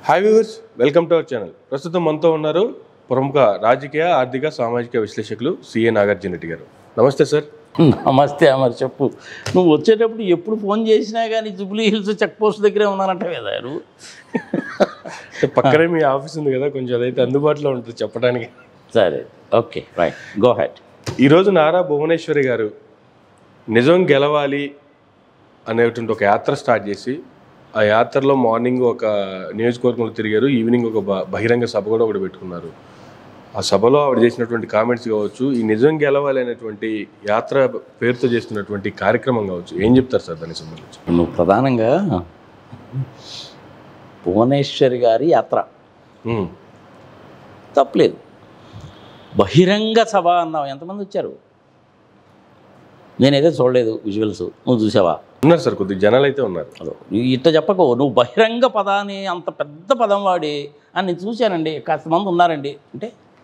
Hi viewers welcome to our channel ప్రస్తుతం మనతో ఉన్నారు ప్రముఖ రాజకీయ ఆర్థిక సామాజిక విశ్లేషకులు సిఏ నాగార్జున రెడ్డి గారు నమస్తే సార్ నమస్తే అమర్ చెప్పు నువ్వు వచ్చేటప్పుడు ఎప్పుడు ఫోన్ చేసినా కానీ జూబ్లీ హిల్స్ చెక్ పోస్ట్ దగ్గరే ఉన్నానంట కదా నువ్వు అంటే పక్కనే మీ ఆఫీస్ ఉంది కదా కొంచెం అదైతే అందుబాటులో ఉంటుంది చెప్పడానికి సరే ఓకే రైట్ గో హెడ్ ఈరోజు నారా భువనేశ్వరి గారు నిజం గెలవాలి అనేటువంటి ఒక యాత్ర స్టార్ట్ చేసి ఆ యాత్రలో మార్నింగ్ ఒక నియోజకవర్గంలో తిరిగారు ఈవినింగ్ ఒక బ- బహిరంగ సభ కూడా ఒకటి పెట్టుకున్నారు ఆ సభలో ఆవిడ చేసినటువంటి కామెంట్స్ కావచ్చు ఈ నిజం గెలవాలి అనేటువంటి యాత్ర పేరుతో చేస్తున్నటువంటి కార్యక్రమం కావచ్చు ఏం చెప్తారు సార్ దానికి సంబంధించి నువ్వు ప్రధానంగా భువనేశ్వరి గారి యాత్ర ఉమ్, తప్పలేదు బహిరంగ సభ అన్నావు ఎంతమంది వచ్చారు నేనైతే చూడలేదు విజువల్స్ నువ్వు చూసావా ఉన్నారు సార్ కొద్దిగా జనాలు అయితే ఉన్నారు అదో నువ్వు ఇట్ట చెప్పకు నువ్వు బహిరంగ పదాన్ని అంత పెద్ద పదం వాడి అని నేను చూశానండి కాస్త మంది ఉన్నారండి అంటే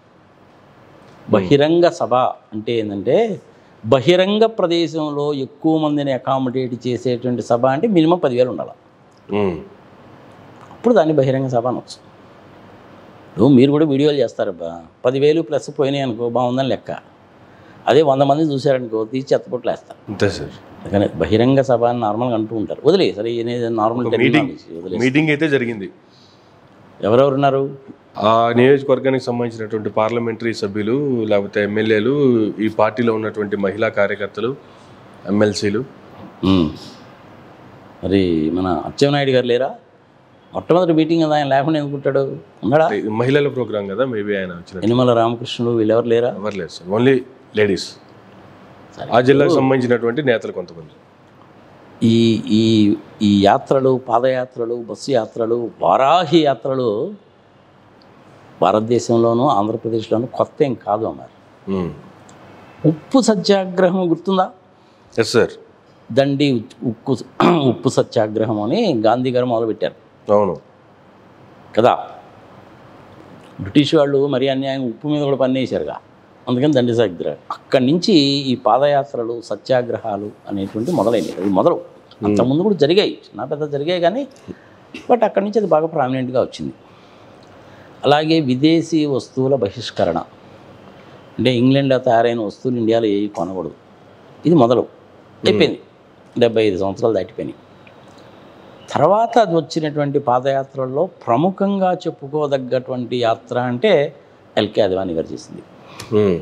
బహిరంగ సభ అంటే ఏంటంటే బహిరంగ ప్రదేశంలో ఎక్కువ మందిని అకామిడేట్ చేసేటువంటి సభ అంటే మినిమం పదివేలు ఉండాలి ఉమ్, అప్పుడు దాన్ని బహిరంగ సభ అనొచ్చు నువ్వు మీరు కూడా వీడియోలు చేస్తారబ్బా పదివేలు ప్లస్ పోయినాయి అనుకో బాగుందని లెక్క అదే వంద మంది చూశారనుకో తీసి చెత్తపొట్లు వేస్తారు అంతే సార్ అందుకని బహిరంగ సభ అని నార్మల్గా అంటూ ఉంటారు వదిలే సరే ఇది నార్మల్ మీటింగ్ వదిలే మీటింగ్ అయితే జరిగింది ఎవరెవరు ఉన్నారు ఆ నియోజకవర్గానికి సంబంధించినటువంటి పార్లమెంటరీ సభ్యులు లేకపోతే ఎమ్మెల్యేలు ఈ పార్టీలో ఉన్నటువంటి మహిళా కార్యకర్తలు ఎమ్మెల్సీలు ఉమ్. మరి మన అచ్చెన్నాయుడు గారు లేరా మొట్టమొదటి మీటింగ్ కదా ఆయన లేకుండా ఎందుకుంటాడు ఉన్నాడా మహిళల ప్రోగ్రామ్ కదా మేబీ ఆయన వచ్చినట్టు యనమల రామకృష్ణుడు వీళ్ళెవరు లేరా ఎవరు లేదు సార్ ఓన్లీ లేడీస్ సరే. ఆ జిల్లాకు సంబంధించినటువంటి నేతలు కొంతమంది ఈ ఈ ఈ యాత్రలు పాదయాత్రలు బస్సు యాత్రలు వారాహి యాత్రలు భారతదేశంలోనూ ఆంధ్రప్రదేశ్లోనూ కొత్త ఏం కాదు అన్నారు ఉప్పు సత్యాగ్రహం గుర్తుందా ఎస్ సార్ దండి ఉప్పు ఉప్పు సత్యాగ్రహం అని గాంధీ గారు మొదలుపెట్టారు అవును కదా బ్రిటిష్ వాళ్ళు మరీ అన్యాయం ఉప్పు మీద కూడా పన్నేశారుగా అందుకని దండి సత్యాగ్రహం అక్కడి నుంచి ఈ పాదయాత్రలు సత్యాగ్రహాలు అనేటువంటి మొదలైనవి అది మొదలు అంతకుముందు కూడా జరిగాయి చిన్న పెద్ద జరిగాయి కానీ బట్ అక్కడి నుంచి అది బాగా ప్రామినెంట్గా వచ్చింది అలాగే విదేశీ వస్తువుల బహిష్కరణ అంటే ఇంగ్లాండ్లో తయారైన వస్తువులు ఇండియాలో ఏవి కొనకూడదు ఇది మొదలు అయిపోయింది డెబ్బై ఐదు సంవత్సరాలు దాటిపోయినాయి తర్వాత అది వచ్చినటువంటి పాదయాత్రల్లో ప్రముఖంగా చెప్పుకోదగ్గటువంటి యాత్ర అంటే ఎల్కే అద్వాని గారు చేసింది ఉమ్.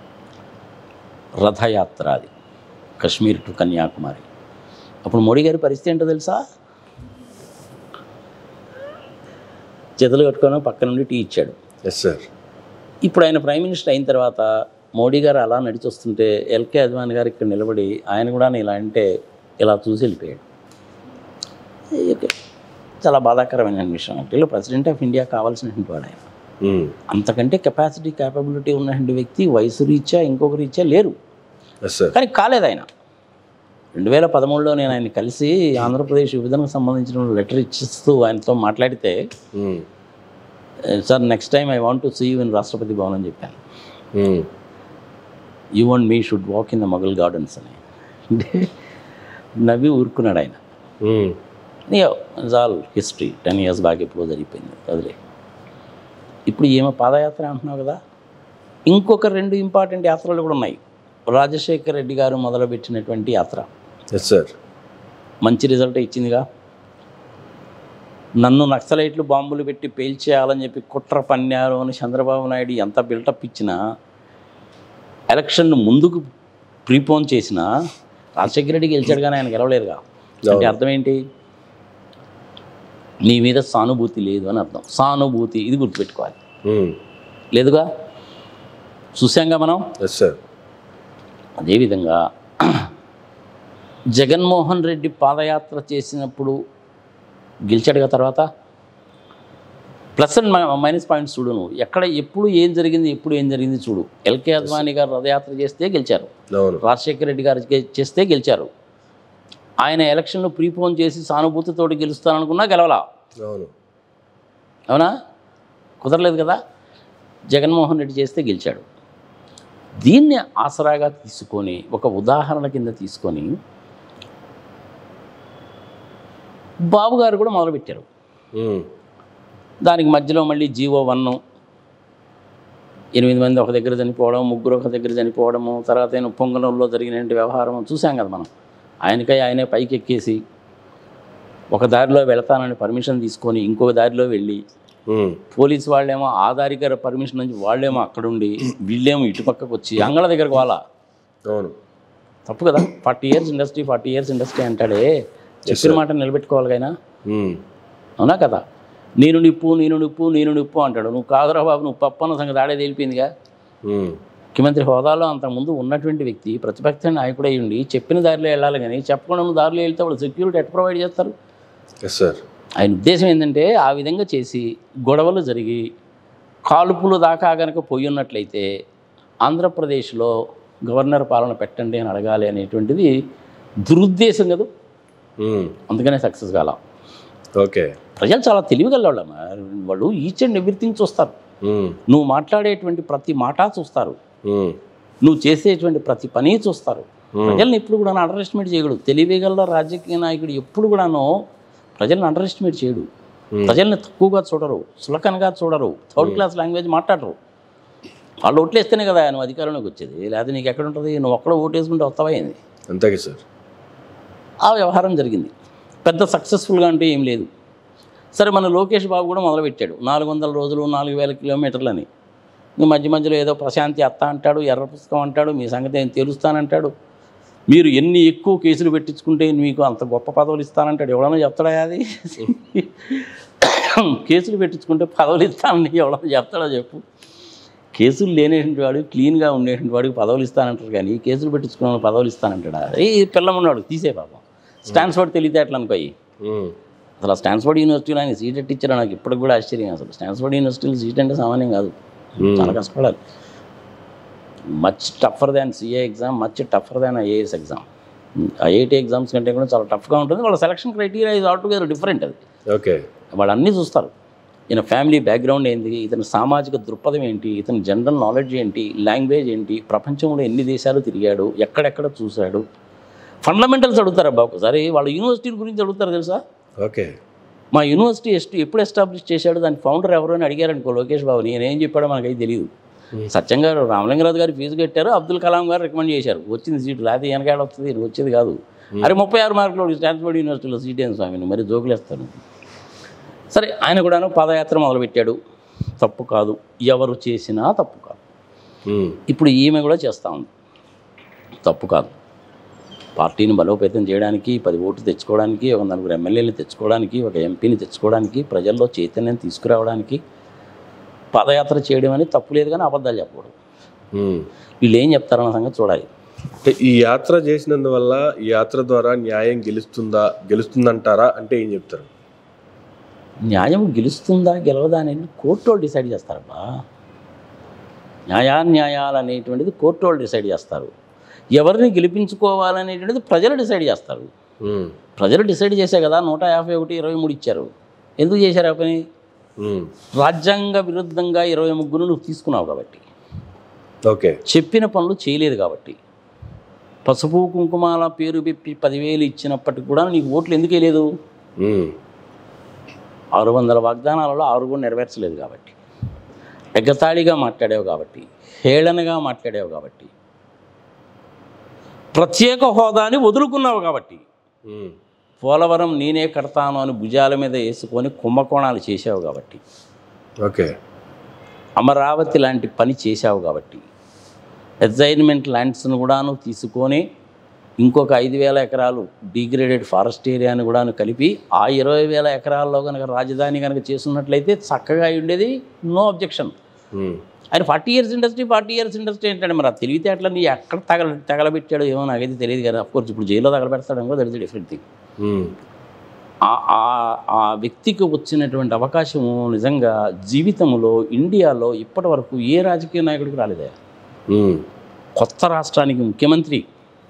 రథయాత్ర అది కశ్మీర్ టు కన్యాకుమారి అప్పుడు మోడీ గారి పరిస్థితి ఏంటో తెలుసా చేతులు కట్టుకొని పక్క నుండి టీ ఇచ్చాడు ఎస్ సార్ ఇప్పుడు ఆయన ప్రైమ్ మినిస్టర్ అయిన తర్వాత మోడీ గారు అలా నడిచి వస్తుంటే ఎల్కే అద్వాని గారు ఇక్కడ నిలబడి ఆయన కూడా ఇలా అంటే ఇలా చూసి వెళ్ళిపోయాడు ఓకే చాలా బాధాకరమైన విషయం అంటే ప్రెసిడెంట్ ఆఫ్ ఇండియా కావాల్సినటువంటి వాడు ఆయన ఉమ్. అంతకంటే కెపాసిటీ క్యాపబిలిటీ ఉన్నటువంటి వ్యక్తి వయసు రీత్యా ఇంకొక రీత్యా లేరు ఎస్ సార్ కానీ కాలేదు ఆయన రెండు వేల పదమూడులో నేను ఆయన కలిసి ఆంధ్రప్రదేశ్ విభజనకు సంబంధించిన లెటర్ ఇచ్చిస్తూ ఆయనతో మాట్లాడితే um. Sir next time I want to see you in Rashtrapati Bhavan అని చెప్పాను um. You and me should walk in the Mughal gardens అని అంటే నవ్వి ఊరుకున్నాడు ఆయన um. It's all history ten years back ఎప్పుడో జరిగిపోయింది వదిలే ఇప్పుడు ఏమో పాదయాత్ర అంటున్నావు కదా ఇంకొక రెండు ఇంపార్టెంట్ యాత్రలు కూడా ఉన్నాయి రాజశేఖర్ రెడ్డి గారు మొదలుపెట్టినటువంటి యాత్ర ఎస్ సార్ మంచి రిజల్ట్ ఇచ్చిందిగా నన్ను నక్సలైట్లు బాంబులు పెట్టి పేల్చేయాలని చెప్పి కుట్ర పన్నారు అని చంద్రబాబు నాయుడు ఎంత బిల్టప్ ఇచ్చినా ఎలక్షన్ ముందుకు ప్రీపోన్ చేసినా రాజశేఖర రెడ్డి గెలిచాడు కానీ ఆయన గెలవలేదుగా అంటే అర్థం ఏంటి నీ మీద సానుభూతి లేదు అని అర్థం సానుభూతి ఇది గుర్తుపెట్టుకోవాలి ఉమ్. లేదుగా చూసాంగా మనం ఎస్ సార్ అదేవిధంగా జగన్మోహన్ రెడ్డి పాదయాత్ర చేసినప్పుడు గెలిచాడుగా తర్వాత ప్లస్ అండ్ మై- మైనస్ పాయింట్స్ చూడు నువ్వు ఎక్కడ ఎప్పుడు ఏం జరిగింది ఎప్పుడు ఏం జరిగింది చూడు ఎల్కే అద్వానీ గారు రథయాత్ర చేస్తే గెలిచారు అవును రాజశేఖర రెడ్డి గారు గే- చేస్తే గెలిచారు ఆయన ఎలక్షన్లో ప్రీపోన్ చేసి సానుభూతితోటి గెలుస్తాననుకున్నా గెలవలా అవును అవునా కుదరలేదు కదా జగన్మోహన్ రెడ్డి చేస్తే గెలిచాడు దీన్ని ఆసరాగా తీసుకొని ఒక ఉదాహరణ కింద తీసుకొని బాబు గారు కూడా మొదలుపెట్టారు ఉమ్. దానికి మధ్యలో మళ్ళీ జీవో వన్ ఎనిమిది మంది ఒక దగ్గర చనిపోవడం ముగ్గురు ఒక దగ్గర చనిపోవడము తర్వాత ఆయన పొంగనంలో జరిగిన వ్యవహారం చూసాం కదా మనం ఆయనకై ఆయనే పైకి ఎక్కేసి ఒక దారిలో వెళతానని పర్మిషన్ తీసుకొని ఇంకొక దారిలో వెళ్ళి ఉమ్, పోలీసు వాళ్ళేమో ఆ దారి గారి పర్మిషన్ నుంచి వాళ్ళేమో అక్కడుండి వీళ్ళేమో ఇటు పక్కకు వచ్చి అంగళ దగ్గరకు వాళ్ళ అవును తప్పు కదా forty years industry forty years industry అంటాడే చెప్పిన మాట నిలబెట్టుకోవాలి కైనా ఉమ్, అవునా కదా నేను నిప్పు నేను నిప్పు నేను నిప్పు అంటాడు నువ్వు కాదురా బాబు నువ్వు పప్పు అన్న సంగతి ఆడే తేలిపోయిందిగా ఉమ్, ముఖ్యమంత్రి హోదాలో అంతకుముందు ఉన్నటువంటి వ్యక్తి ప్రతిపక్ష నాయకుడై ఉండి చెప్పిన దారిలో వెళ్ళాలి కానీ చెప్పకుండా నువ్వు దారిలో వెళ్తే వాళ్ళు సెక్యూరిటీ ఎట్ ప్రొవైడ్ చేస్తారు ఎస్ సార్ ఆయన ఉద్దేశం ఏంటంటే ఆ విధంగా చేసి గొడవలు జరిగి కాల్పులు దాకా గనక పోయి ఉన్నట్లయితే ఆంధ్రప్రదేశ్లో గవర్నర్ పాలన పెట్టండి అని అడగాలి అనేటువంటిది దురుద్దేశం కదా ఉమ్, అందుకనే సక్సెస్ కాల ఓకే ప్రజలు చాలా తెలివిగలవాళ్ళమ్మా వాళ్ళు ఈచ్ అండ్ ఎవ్రీథింగ్ చూస్తారు ఉమ్, నువ్వు మాట్లాడేటువంటి ప్రతి మాట చూస్తారు ఉమ్, నువ్వు చేసేటువంటి ప్రతి పని చూస్తారు Hmm. ప్రజల్ని ఎప్పుడు కూడా అండర్ ఎస్టిమేట్ చేయడు తెలివిగల రాజకీయ నాయకుడు ఎప్పుడు కూడాను ప్రజల్ని అండర్ ఎస్టిమేట్ చేయడు Hmm. ప్రజల్ని తక్కువగా చూడరు సులకనగా చూడరు థర్డ్ క్లాస్ లాంగ్వేజ్ మాట్లాడరు వాళ్ళు ఓట్లేస్తేనే కదా నువ్వు అధికారంలోకి వచ్చేది లేకపోతే నీకు ఎక్కడ ఉంటుంది నువ్వు ఒక్కడ ఓటేసుకుంటే వస్తావా ఏంది అంతేగా సార్ ఆ వ్యవహారం జరిగింది పెద్ద సక్సెస్ఫుల్గా అంటే ఏం లేదు సరే మన లోకేష్ బాబు కూడా మొదలుపెట్టాడు నాలుగు వందల రోజులు నాలుగు వేల కిలోమీటర్లని ఇంక మధ్య మధ్యలో ఏదో ప్రశాంతి అత్త అంటాడు ఎర్ర పుస్తకం అంటాడు మీ సంగతి ఏం తెలుస్తానంటాడు మీరు ఎన్ని ఎక్కువ కేసులు పెట్టించుకుంటే మీకు అంత గొప్ప పదవులు ఇస్తానంటాడు ఎవడన్నా చెప్తాడా అది కేసులు పెట్టించుకుంటే పదవులు ఇస్తానని ఎవడన్నా చెప్తాడా చెప్పు కేసులు లేనేటువంటి వాడు క్లీన్గా ఉండేటువంటి వాడికి పదవులు ఇస్తానంటారు కానీ కేసులు పెట్టించుకున్న వాడికి పదవులు ఇస్తానంటాడా ఈ పిల్లం ఉన్నాడు తీసే పాపం స్టాన్స్ఫోర్డ్ తెలివితేటలు అనుకోయి ఉమ్, అసలు ఆ స్టాన్స్ఫోర్డ్ యూనివర్సిటీలో ఆయన సీట్ ఎట్టిచ్చారు నాకు ఇప్పటికి కూడా ఆశ్చర్యం అసలు స్టాన్స్ఫోర్డ్ యూనివర్సిటీలో సీట్ అంటే సామాన్యం కాదు Hmm. చాలా కష్టపడాలి much tougher than CA exam much tougher than IAS exam IIT exams కంటే కూడా చాలా టఫ్గా ఉంటుంది వాళ్ళ సెలక్షన్ క్రైటీరియా ఇది ఆల్టుగెదర్ డిఫరెంట్ అది ఓకే వాళ్ళు అన్నీ చూస్తారు ఈయన ఫ్యామిలీ బ్యాక్గ్రౌండ్ ఏంటి ఇతని సామాజిక దృక్పథం ఏంటి ఇతని జనరల్ నాలెడ్జ్ ఏంటి లాంగ్వేజ్ ఏంటి ప్రపంచంలో ఎన్ని దేశాలు తిరిగాడు ఎక్కడెక్కడ చూశాడు ఫండమెంటల్స్ అడుగుతారు అబ్బా ఒకసారి వాళ్ళ యూనివర్సిటీ గురించి అడుగుతారు తెలుసా ఓకే మా యూనివర్సిటీ ఎస్ట్ ఎప్పుడు ఎస్టాబ్లిష్ చేశాడు దాని ఫౌండర్ ఎవరు అని అడిగారనుకో లోకేష్ బాబు నేనేం చెప్పాడో మనకైతే తెలియదు సత్యం గారు రామలింగరాజు గారు ఫీజు కట్టారు అబ్దుల్ కలాం గారు రికమెండ్ చేశారు వచ్చింది సీటు లేకపోతే వెనకాడ వస్తుంది ఇది వచ్చేది కాదు అరే ముప్పై ఆరు మార్కులు స్టాన్ఫోర్డ్ యూనివర్సిటీలో సీట్ ఏం స్వామి నువ్వు మరి జోకులేస్తాను సరే ఆయన కూడాను పాదయాత్ర మొదలుపెట్టాడు తప్పు కాదు ఎవరు చేసినా తప్పు కాదు ఉమ్, ఇప్పుడు ఈమె కూడా చేస్తూ ఉంది తప్పు కాదు పార్టీని బలోపేతం చేయడానికి పది ఓట్లు తెచ్చుకోవడానికి ఒక నలుగురు ఎమ్మెల్యేలు తెచ్చుకోవడానికి ఒక ఎంపీని తెచ్చుకోవడానికి ప్రజల్లో చైతన్యం తీసుకురావడానికి పాదయాత్ర చేయడం అనేది తప్పు లేదు కానీ అబద్ధాలు చెప్పకూడదు ఉమ్. వీళ్ళు ఏం చెప్తారన్న సంగతి చూడాలి అంటే ఈ యాత్ర చేసినందువల్ల ఈ యాత్ర ద్వారా న్యాయం గెలుస్తుందా గెలుస్తుందంటారా అంటే ఏం చెప్తారు న్యాయం గెలుస్తుందా గెలవదా అనేది కోర్టు వాళ్ళు డిసైడ్ చేస్తారబ్బా న్యాయాన్యాయాలు అనేటువంటిది కోర్టు వాళ్ళు డిసైడ్ చేస్తారు ఎవరిని గెలిపించుకోవాలనేటువంటిది ప్రజలు డిసైడ్ చేస్తారు ఉమ్, ప్రజలు డిసైడ్ చేసే కదా నూట యాభై ఒకటి ఇరవై మూడు ఇచ్చారు ఎందుకు చేశారు ఆ పని ఉమ్, రాజ్యాంగ విరుద్ధంగా ఇరవై ముగ్గురు నువ్వు తీసుకున్నావు కాబట్టి ఓకే చెప్పిన పనులు చేయలేదు కాబట్టి పసుపు కుంకుమాల పేరు పెట్టి పదివేలు ఇచ్చినప్పటికి కూడా నీకు ఓట్లు ఎందుకు వేయలేదు ఉమ్, ఆరు వందల వాగ్దానాలలో ఆరు కూడా నెరవేర్చలేదు కాబట్టి ఎగతాళిగా మాట్లాడావు కాబట్టి హేళనగా మాట్లాడావు కాబట్టి ప్రత్యేక హోదాని వదులుకున్నావు కాబట్టి ఉమ్, పోలవరం నేనే కడతాను అని భుజాల మీద వేసుకొని కుంభకోణాలు చేసావు కాబట్టి ఓకే అమరావతి లాంటి పని చేశావు కాబట్టి అసైన్మెంట్ ల్యాండ్స్ను కూడాను తీసుకొని ఇంకొక ఐదు వేల ఎకరాలు డిగ్రేడెడ్ ఫారెస్ట్ ఏరియాని కూడాను కలిపి ఆ ఇరవై వేల ఎకరాల్లో కనుక రాజధాని కనుక చేస్తున్నట్లయితే చక్కగా అయి ఉండేది నో అబ్జెక్షన్ ఉమ్, ఆయన forty years industry forty years industry ఏంటంటే మరి ఆ తెలివితేటలని ఎక్కడ తగల తగలబెట్టాడో ఏమో నాకైతే తెలియదు కదా అఫ్కోర్స్ ఇప్పుడు జైల్లో తగలబెడతాడేమో that is different thing um, ఆ- ఆ- ఆ వ్యక్తికి వచ్చినటువంటి అవకాశము నిజంగా జీవితంలో ఇండియాలో ఇప్పటి వరకు ఏ రాజకీయ నాయకుడికి రాలేదే ఉమ్, కొత్త రాష్ట్రానికి ముఖ్యమంత్రి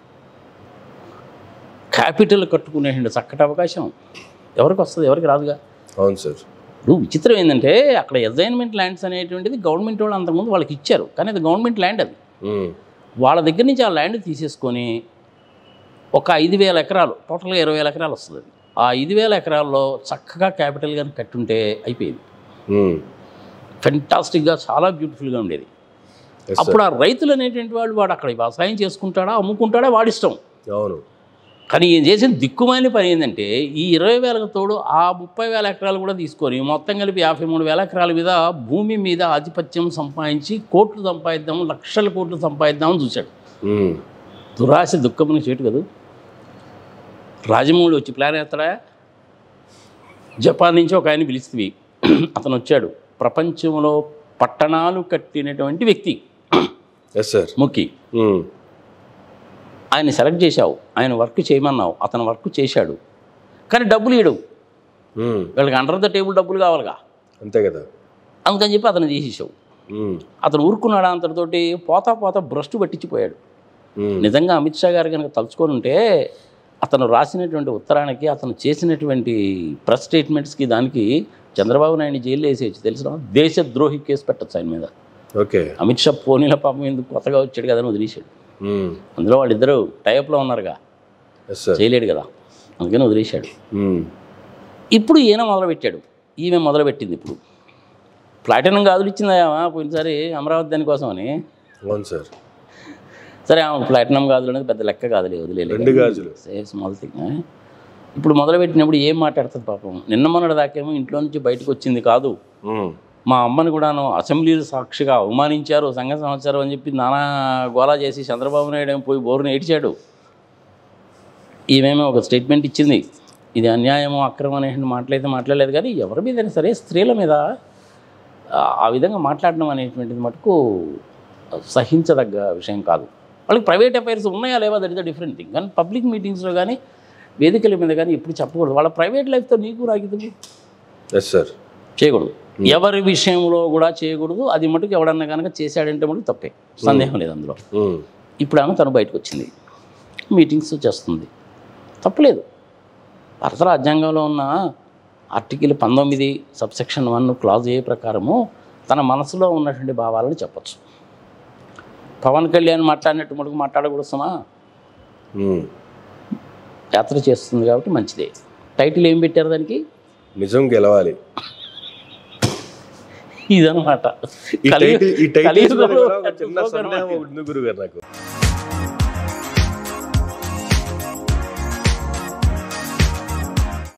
క్యాపిటల్ కట్టుకునేటువంటి చక్కటి అవకాశం ఎవరికి వస్తుంది ఎవరికి రాదుగా అవును సార్ ఇప్పుడు విచిత్రం ఏంటంటే అక్కడ అసైన్మెంట్ ల్యాండ్స్ అనేటువంటిది గవర్నమెంట్ వాళ్ళు అంతకుముందు వాళ్ళకి ఇచ్చారు కానీ అది గవర్నమెంట్ ల్యాండ్ అది ఉమ్, వాళ్ళ దగ్గర నుంచి ఆ ల్యాండ్ తీసేసుకొని ఒక ఐదు వేల ఎకరాలు టోటల్గా ఇరవై వేల ఎకరాలు వస్తుంది అది ఆ ఐదు వేల ఎకరాల్లో చక్కగా క్యాపిటల్ కానీ కట్టుంటే అయిపోయింది ఉమ్. ఫెంటాస్టిక్గా చాలా బ్యూటిఫుల్గా ఉండేది Yes, sir. అప్పుడు ఆ రైతులు అనేటువంటి వాళ్ళు వాడు అక్కడ వ్యవసాయం చేసుకుంటాడా అమ్ముకుంటాడా వాడిష్టం అవును కానీ ఈయన చేసిన దిక్కుమాలిన పని ఏంటంటే ఈ ఇరవై వేలకు తోడు ఆ ముప్పై వేల ఎకరాలు కూడా తీసుకొని మొత్తం కలిపి యాభై మూడు వేల ఎకరాల మీద భూమి మీద ఆధిపత్యం సంపాదించి కోట్లు సంపాదిద్దాము లక్షల కోట్లు సంపాదిద్దామని చూశాడు ఉమ్. దురాశ దుఃఖముని చేటు కదా రాజమౌళి వచ్చి ప్లాన్ వేస్తాడా జపాన్ నుంచి ఒక ఆయన పిలిస్తే అతను వచ్చాడు ప్రపంచంలో పట్టణాలు కట్టినటువంటి వ్యక్తి ఎస్ సార్ ముఖ్య ఉమ్. ఆయన సెలెక్ట్ చేశావు ఆయన వర్క్ చేయమన్నావు అతను వర్క్ చేశాడు కానీ డబ్బులు ఇవ్వడు ఉమ్. వీళ్ళకి అండర్ ద టేబుల్ డబ్బులు కావాలిగా అంతే కదా అందుకని చెప్పి అతను చేసేసావు ఉమ్. అతను ఊరుకున్నాడు అంతటితోటి పోతా పోతా భ్రష్టు పట్టించిపోయాడు ఉమ్. నిజంగా అమిత్ షా గారు కనుక తలుచుకొని ఉంటే అతను రాసినటువంటి ఉత్తరానికి అతను చేసినటువంటి ప్రెస్ స్టేట్మెంట్స్కి దానికి చంద్రబాబు నాయుడు జైల్లో వేసేయచ్చు తెలిసిన దేశద్రోహి కేసు పెట్టచ్చు ఆయన మీద ఓకే అమిత్ షా పోనీల పాపం ఎందుకు కొత్తగా వచ్చాడు కదా అని వదిలేశాడు ఉమ్. అందులో వాళ్ళిద్దరూ టైప్లో ఉన్నారుగా ఎస్ సార్ చేయలేడు కదా అందుకని వదిలేశాడు ఉమ్. ఇప్పుడు ఈయన మొదలుపెట్టాడు ఈమె మొదలుపెట్టింది ఇప్పుడు ప్లాటినం గాజులు ఇచ్చిందా పోయినసారి అమరావతి దానికోసమని అవును సార్ సరే ఆమె ప్లాటినం గాజులు అనేది పెద్ద లెక్క కాదులే వదిలేదు రెండు గాజులు. స్మాల్ థింగ్ ఇప్పుడు మొదలుపెట్టినప్పుడు ఏం మాట్లాడుతుంది పాపం నిన్న మొన్నటి దాకేమో ఇంట్లో నుంచి బయటకు వచ్చింది కాదు ఉమ్. మా అమ్మని కూడాను అసెంబ్లీ సాక్షిగా అవమానించారు సంఘ సంవత్సరం అని చెప్పి నానా గోలా చేసి చంద్రబాబు నాయుడు ఏమో పోయి బోరుని ఏడ్చాడు ఈమెమో ఒక స్టేట్మెంట్ ఇచ్చింది ఇది అన్యాయము అక్రమం అనే మాటలైతే మాట్లాడలేదు కానీ ఎవరి మీదైనా సరే స్త్రీల మీద ఆ, ఆ విధంగా మాట్లాడడం అనేటువంటిది మటుకు సహించదగ్గ విషయం కాదు వాళ్ళకి ప్రైవేట్ అఫైర్స్ ఉన్నాయా లేవా that is the different thing కానీ పబ్లిక్ మీటింగ్స్లో కానీ వేదికల మీద కానీ ఎప్పుడు చెప్పకూడదు వాళ్ళ ప్రైవేట్ లైఫ్తో నీకు రాగితుంది ఎస్ సార్ చేయకూడదు ఎవరి విషయంలో కూడా చేయకూడదు అది మటుకు ఎవడన్నా కనుక చేశాడంటే మటుకు తప్పే సందేహం లేదు అందులో ఉమ్. ఇప్పుడు ఆమె తను బయటకు వచ్చింది మీటింగ్స్ చేస్తుంది తప్పలేదు భారత రాజ్యాంగంలో ఉన్న ఆర్టికల్ పంతొమ్మిది సబ్సెక్షన్ వన్ క్లాజ్ ఏ ప్రకారము తన మనసులో ఉన్నటువంటి భావాలను చెప్పచ్చు పవన్ కళ్యాణ్ మాట్లాడినట్టు మటుకు మాట్లాడకూడదు సుమా ఉమ్. యాత్ర చేస్తుంది కాబట్టి మంచిదే టైటిల్ ఏం పెట్టారు దానికి నిజం గెలవాలి ఇదనమాట ఈ టైటిల్ ఈ టైటిల్స్ మీద కలియుగంలో కూడా ఒక చిన్న slogan సందేహం మనకి. ఉంది గురుగారు నాకు